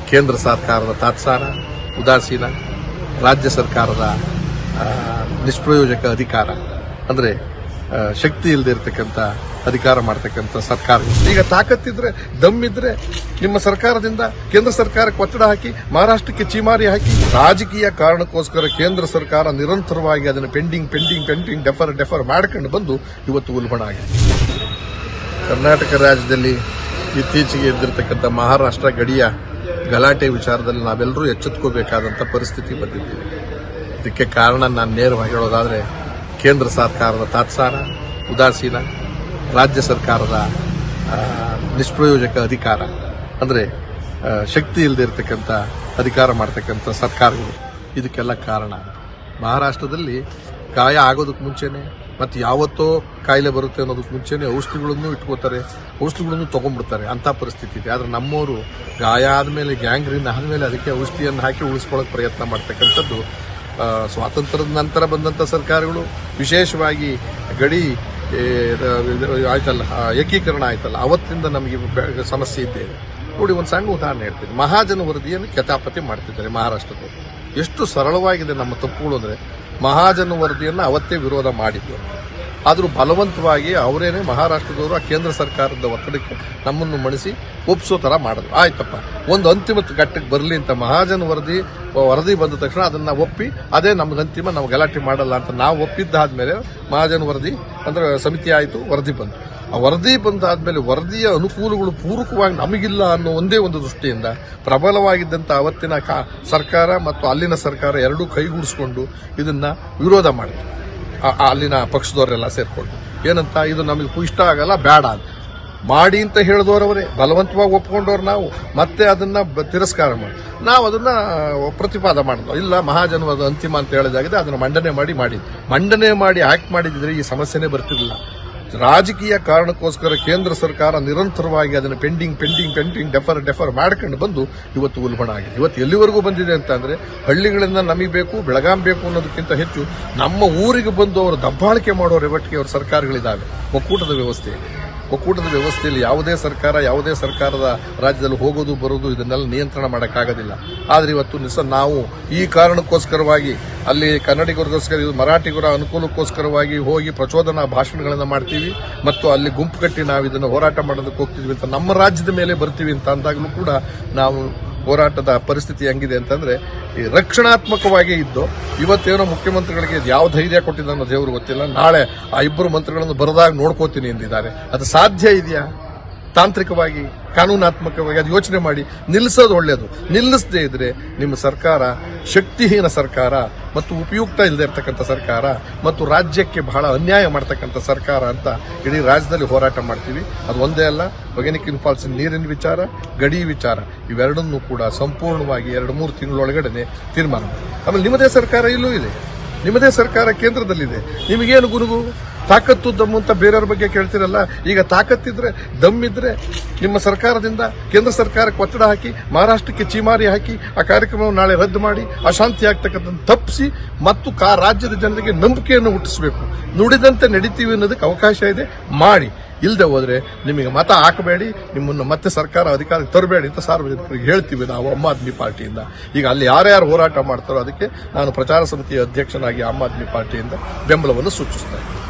ಕೇಂದ್ರ ಸರ್ಕಾರದ ತಾತ್ಸಾರ ಉದಾಸೀನ ರಾಜ್ಯ ಸರ್ಕಾರದ ಆ, ನಿಷ್ಪ್ರಯೋಜಕ ಅಧಿಕಾರ ಅಂದ್ರೆ ಆ, ಶಕ್ತಿ ಇಲ್ಲದೆ ಇರತಕ್ಕಂಥ ಅಧಿಕಾರ ಮಾಡ್ತಕ್ಕಂಥ ಸರ್ಕಾರ ಈಗ ತಾಕತ್ತಿದ್ರೆ ದಮ್ಮಿದ್ರೆ ನಿಮ್ಮ ಸರ್ಕಾರದಿಂದ ಕೇಂದ್ರ ಸರ್ಕಾರಕ್ಕೆ ಒತ್ತಡ ಹಾಕಿ ಮಹಾರಾಷ್ಟ್ರಕ್ಕೆ ಚೀಮಾರಿ ಹಾಕಿ ರಾಜಕೀಯ ಕಾರಣಕ್ಕೋಸ್ಕರ ಕೇಂದ್ರ ಸರ್ಕಾರ ನಿರಂತರವಾಗಿ ಅದನ್ನು pending pending pending defer defer ಮಾಡ್ಕೊಂಡು ಬಂದು ಇವತ್ತು ಉಲ್ಬಣ ಆಗಿದೆ ಕರ್ನಾಟಕ ರಾಜ್ಯದಲ್ಲಿ ಇತ್ತೀಚೆಗೆ ಎದ್ದಿರ್ತಕ್ಕಂಥ ಮಹಾರಾಷ್ಟ್ರ ಗಡಿಯ ಗಲಾಟೆ ವಿಚಾರದಲ್ಲಿ ನಾವೆಲ್ಲರೂ ಎಚ್ಚೆತ್ಕೋಬೇಕಾದಂಥ ಪರಿಸ್ಥಿತಿ ಬಂದಿದ್ದೀವಿ ಇದಕ್ಕೆ ಕಾರಣ ನಾನು ನೇರವಾಗಿ ಹೇಳೋದಾದ್ರೆ ಕೇಂದ್ರ ಸರ್ಕಾರದ ತಾತ್ಸಾರ ಉದಾಸೀನ ರಾಜ್ಯ ಸರ್ಕಾರದ ಆ, ನಿಷ್ಪ್ರಯೋಜಕ ಅಧಿಕಾರ ಅಂದ್ರೆ ಆ, ಶಕ್ತಿ ಇಲ್ಲದೆ ಇರತಕ್ಕಂಥ ಅಧಿಕಾರ ಮಾಡ್ತಕ್ಕಂಥ ಸರ್ಕಾರಗಳು ಇದಕ್ಕೆಲ್ಲ ಕಾರಣ ಮಹಾರಾಷ್ಟ್ರದಲ್ಲಿ ಗಾಯ ಆಗೋದಕ್ಕೆ ಮುಂಚೆನೆ ಮತ್ತೆ ಯಾವತ್ತೋ ಕಾಯಿಲೆ ಬರುತ್ತೆ ಅನ್ನೋದಕ್ಕೆ ಮುಂಚೆನೆ ಔಷಧಿಗಳನ್ನು ಇಟ್ಕೋತಾರೆ ಔಷಧಿಗಳನ್ನು ತಗೊಂಡ್ಬಿಡ್ತಾರೆ ಅಂತ ಪರಿಸ್ಥಿತಿ ಇದೆ ಆದ್ರೆ ನಮ್ಮವರು ಗಾಯ ಆದ್ಮೇಲೆ ಗ್ಯಾಂಗ್ರೀನ್ ಆದ್ಮೇಲೆ ಅದಕ್ಕೆ ಔಷಧಿಯನ್ನು ಹಾಕಿ ಉಳಿಸ್ಕೊಳ್ಳೋಕೆ ಪ್ರಯತ್ನ ಮಾಡ್ತಕ್ಕಂಥದ್ದು ಆ, ಸ್ವಾತಂತ್ರ್ಯದ ನಂತರ ಬಂದಂಥ ಸರ್ಕಾರಗಳು ವಿಶೇಷವಾಗಿ ಗಡಿ ಏ, ಇದು ಆಯ್ತಲ್ಲ ಆ, ಏಕೀಕರಣ ಆಯ್ತಲ್ಲ ಅವತ್ತಿಂದ ನಮಗೆ ಬೆ- ಸಮಸ್ಯೆ ಇದ್ದೇ ಇದೆ ನೋಡಿ ಒಂದು ಸಣ್ಣ ಉದಾಹರಣೆ ಹೇಳ್ತೀನಿ ಮಹಾಜನ ವರದಿಯನ್ನು ಕೆತಾಪತಿ ಮಾಡ್ತಿದ್ದಾರೆ ಮಹಾರಾಷ್ಟ್ರದಲ್ಲಿ ಎಷ್ಟು ಸರಳವಾಗಿದೆ ನಮ್ಮ ತಪ್ಪುಗಳು ಅಂದ್ರೆ ಮಹಾಜನ ವರದಿಯನ್ನು ಅವತ್ತೇ ವಿರೋಧ ಮಾಡಿದ್ದು ಆದರೂ ಬಲವಂತವಾಗಿ ಅವರೇನೆ ಮಹಾರಾಷ್ಟ್ರದವರು ಆ ಕೇಂದ್ರ ಸರ್ಕಾರದ ಒತ್ತಡಕ್ಕೆ ನಮ್ಮನ್ನು ಮಣಿಸಿ ಒಪ್ಸೋ ತರ ಮಾಡಿದ್ರು ಆಯ್ತಪ್ಪ ಒಂದು ಅಂತಿಮ ಘಟ್ಟಕ್ಕೆ ಬರಲಿ ಅಂತ ಮಹಾಜನ ವರದಿ ವರದಿ ಬಂದ ತಕ್ಷಣ ಅದನ್ನ ಒಪ್ಪಿ ಅದೇ ನಮ್ಗೆ ಅಂತಿಮ ನಾವು ಗಲಾಟೆ ಮಾಡಲ್ಲ ಅಂತ ನಾವು ಒಪ್ಪಿದ್ದಾದ್ಮೇಲೆ ಮಹಾಜನ ವರದಿ ಅಂದ್ರೆ ಸಮಿತಿ ಆಯಿತು ವರದಿ ಬಂತು ಆ ವರದಿ ಬಂದಾದ್ಮೇಲೆ ವರದಿಯ ಅನುಕೂಲಗಳು ಪೂರಕವಾಗಿ ನಮಗಿಲ್ಲ ಅನ್ನೋ ಒಂದೇ ಒಂದು ದೃಷ್ಟಿಯಿಂದ ಪ್ರಬಲವಾಗಿದ್ದಂಥ ಅವತ್ತಿನ ಕಾ- ಸರ್ಕಾರ ಮತ್ತು ಅಲ್ಲಿನ ಸರ್ಕಾರ ಎರಡೂ ಕೈಗೂಡಿಸ್ಕೊಂಡು ಇದನ್ನ ವಿರೋಧ ಮಾಡಿತು ಆ- ಆ ಅಲ್ಲಿನ ಪಕ್ಷದವರೆಲ್ಲ ಸೇರ್ಕೊಂಡು ಏನಂತ ಇದು ನಮಗೆ ಇಷ್ಟ ಆಗಲ್ಲ ಬೇಡ ಅಂತ ಮಾಡಿ ಅಂತ ಹೇಳಿದವರವರೇ ಬಲವಂತವಾಗಿ ಒಪ್ಕೊಂಡವ್ರು ನಾವು ಮತ್ತೆ ಅದನ್ನ ಬ- ತಿರಸ್ಕಾರ ಮಾಡಿ ನಾವು ಅದನ್ನ ಪ್ರತಿಪಾದ ಮಾಡಿದ್ವು ಇಲ್ಲ ಮಹಾಜನ್ಮದ ಅಂತಿಮ ಅಂತ ಹೇಳಿದಾಗಿದೆ ಅದನ್ನ ಮಂಡನೆ ಮಾಡಿ ಮಾಡಿ ಮಂಡನೆ ಮಾಡಿ ಆಕ್ಟ್ ಮಾಡಿದ್ರೆ ಈ ಸಮಸ್ಯೆನೇ ಬರ್ತಿರ್ಲಿಲ್ಲ ರಾಜಕೀಯ ಕಾರಣಕ್ಕೋಸ್ಕರ ಕೇಂದ್ರ ಸರ್ಕಾರ ನಿರಂತರವಾಗಿ ಅದನ್ನು pending pending pending defer defer ಮಾಡ್ಕೊಂಡು ಬಂದು ಇವತ್ತು ಉಲ್ಬಣ ಆಗಿದೆ ಇವತ್ತು ಎಲ್ಲಿವರೆಗೂ ಬಂದಿದೆ ಅಂತ ಅಂದ್ರೆ ಹಳ್ಳಿಗಳಿಂದ ನಮಗೆ ಬೇಕು ಬೆಳಗಾಂ ಬೇಕು ಅನ್ನೋದಕ್ಕಿಂತ ಹೆಚ್ಚು ನಮ್ಮ ಊರಿಗೆ ಬಂದು ಅವರು ದಬ್ಬಾಳಿಕೆ ಮಾಡೋ ರೆವಟ್ಟಿಗೆ ಅವ್ರ ಸರ್ಕಾರಗಳಿದ್ದಾವೆ ಒಕ್ಕೂಟದ ವ್ಯವಸ್ಥೆ ಒಕ್ಕೂಟದ ವ್ಯವಸ್ಥೆಯಲ್ಲಿ ಯಾವುದೇ ಸರ್ಕಾರ ಯಾವುದೇ ಸರ್ಕಾರದ ರಾಜ್ಯದಲ್ಲಿ ಹೋಗೋದು ಬರೋದು ಇದನ್ನೆಲ್ಲ ನಿಯಂತ್ರಣ ಮಾಡೋಕ್ಕಾಗೋದಿಲ್ಲ ಆದ್ರೆ ಇವತ್ತು ನಿಸ ನಾವು ಈ ಕಾರಣಕ್ಕೋಸ್ಕರವಾಗಿ ಅಲ್ಲಿ ಕನ್ನಡಿಗರಿಗೋಸ್ಕರ ಇದು ಮರಾಠಿಗರ ಅನುಕೂಲಕ್ಕೋಸ್ಕರವಾಗಿ ಹೋಗಿ ಪ್ರಚೋದನಾ ಭಾಷಣಗಳನ್ನು ಮಾಡ್ತೀವಿ ಮತ್ತು ಅಲ್ಲಿ ಗುಂಪು ಕಟ್ಟಿ ನಾವು ಇದನ್ನು ಹೋರಾಟ ಮಾಡೋದಕ್ಕೆ ಹೋಗ್ತಿದ್ವಿ ಅಂತ ನಮ್ಮ ರಾಜ್ಯದ ಮೇಲೆ ಬರ್ತೀವಿ ಅಂತ ಅಂದಾಗಲೂ ಕೂಡ ನಾವು ಹೋರಾಟದ ಪರಿಸ್ಥಿತಿ ಹೆಂಗಿದೆ ಅಂತಂದ್ರೆ ಈ ರಕ್ಷಣಾತ್ಮಕವಾಗಿ ಇದ್ದು ಇವತ್ತೇನೋ ಮುಖ್ಯಮಂತ್ರಿಗಳಿಗೆ ಇದು ಯಾವ ಧೈರ್ಯ ಕೊಟ್ಟಿದ್ದಾನೋ ದೇವರು ಗೊತ್ತಿಲ್ಲ ನಾಳೆ ಆ ಇಬ್ಬರು ಮಂತ್ರಿಗಳನ್ನು ಬರದಾಗ ನೋಡ್ಕೋತೀನಿ ಎಂದಿದ್ದಾರೆ ಅದು ಸಾಧ್ಯ ಇದೆಯಾ ತಾಂತ್ರಿಕವಾಗಿ ಕಾನೂನಾತ್ಮಕವಾಗಿ ಅದು ಯೋಚನೆ ಮಾಡಿ ನಿಲ್ಲಿಸೋದು ಒಳ್ಳೆಯದು ನಿಲ್ಲಿಸದೇ ಇದ್ರೆ ನಿಮ್ಮ ಸರ್ಕಾರ ಶಕ್ತಿಹೀನ ಸರ್ಕಾರ ಮತ್ತು ಉಪಯುಕ್ತ ಇಲ್ಲದೆ ಇರತಕ್ಕಂಥ ಸರ್ಕಾರ ಮತ್ತು ರಾಜ್ಯಕ್ಕೆ ಬಹಳ ಅನ್ಯಾಯ ಮಾಡ್ತಕ್ಕಂಥ ಸರ್ಕಾರ ಅಂತ ಇಡೀ ರಾಜ್ಯದಲ್ಲಿ ಹೋರಾಟ ಮಾಡ್ತೀವಿ ಅದು ಒಂದೇ ಅಲ್ಲ ಒಗೆನಿಕಿನ್ ಫಾಲ್ಸ್ ನೀರಿನ ವಿಚಾರ ಗಡಿ ವಿಚಾರ ಇವೆರಡನ್ನೂ ಕೂಡ ಸಂಪೂರ್ಣವಾಗಿ ಎರಡು ಮೂರು ತಿಂಗಳೊಳಗಡೆ ತೀರ್ಮಾನ ಮಾಡಿ ಆಮೇಲೆ ನಿಮ್ಮದೇ ಸರ್ಕಾರ ಇಲ್ಲೂ ಇದೆ ನಿಮ್ಮದೇ ಸರ್ಕಾರ ಕೇಂದ್ರದಲ್ಲಿದೆ ನಿಮಗೇನು ಗುರುಗು ತಾಕತ್ತು ದಮ್ಮು ಅಂತ ಬೇರೆಯವ್ರ ಬಗ್ಗೆ ಕೇಳ್ತಿರಲ್ಲ ಈಗ ತಾಕತ್ತಿದ್ರೆ ದಮ್ಮಿದ್ರೆ ನಿಮ್ಮ ಸರ್ಕಾರದಿಂದ ಕೇಂದ್ರ ಸರ್ಕಾರಕ್ಕೆ ಒತ್ತಡ ಹಾಕಿ ಮಹಾರಾಷ್ಟ್ರಕ್ಕೆ ಚೀಮಾರಿ ಹಾಕಿ ಆ ಕಾರ್ಯಕ್ರಮವನ್ನು ನಾಳೆ ರದ್ದು ಮಾಡಿ ಅಶಾಂತಿ ಆಗ್ತಕ್ಕಂಥ ತಪ್ಪಿಸಿ ಮತ್ತು ಕಾ ರಾಜ್ಯದ ಜನರಿಗೆ ನಂಬಿಕೆಯನ್ನು ಹುಟ್ಟಿಸಬೇಕು ನುಡಿದಂತೆ ನಡಿತೀವಿ ಅನ್ನೋದಕ್ಕೆ ಅವಕಾಶ ಇದೆ ಮಾಡಿ ಇಲ್ಲದೆ ಹೋದ್ರೆ ನಿಮಗೆ ಮತ ಹಾಕಬೇಡಿ ನಿಮ್ಮನ್ನು ಮತ್ತೆ ಸರ್ಕಾರ ಅಧಿಕಾರಕ್ಕೆ ತರಬೇಡಿ ಅಂತ ಸಾರ್ವಜನಿಕರಿಗೆ ಹೇಳ್ತೀವಿ ನಾವು ಆಮ್ ಆದ್ಮಿ ಪಾರ್ಟಿಯಿಂದ ಈಗ ಅಲ್ಲಿ ಯಾರ್ಯಾರು ಹೋರಾಟ ಮಾಡ್ತಾರೋ ಅದಕ್ಕೆ ನಾನು ಪ್ರಚಾರ ಸಮಿತಿಯ ಅಧ್ಯಕ್ಷನಾಗಿ ಆಮ್ ಆದ್ಮಿ ಪಾರ್ಟಿಯಿಂದ ಬೆಂಬಲವನ್ನು ಸೂಚಿಸ್ತೇನೆ